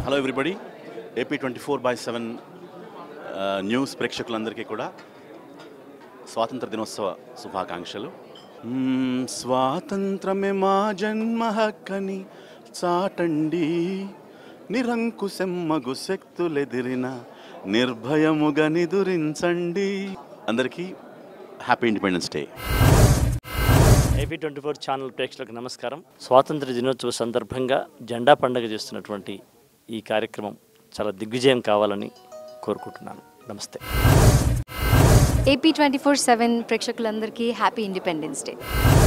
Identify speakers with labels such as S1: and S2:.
S1: hello everybody AP twenty four by seven news ప్రేక్షకులందరికీ కూడా స్వాతంత్ర దినోత్సవ శుభాకాంక్షలు మ్మ్, స్వాతంత్రమే మా జన్మ హక్కని చాటండి నిరంకుశెమ్మగు శక్తులెదిరిన నిర్భయముగా నిదురించండి అందరికీ happy independence day
S2: AP twenty four channel ప్రేక్షకులకు నమస్కారం స్వాతంత్ర దినోత్సవ సందర్భంగా జెండా పండుగ చేస్తున్నటువంటి ఈ కార్యక్రమం చాలా దిగ్విజయం కావాలని కోరుకుంటున్నాను నమస్తే
S3: ఏపీ ట్వంటీ ఫోర్ సెవెన్ ప్రేక్షకులందరికీ హ్యాపీ ఇండిపెండెన్స్ డే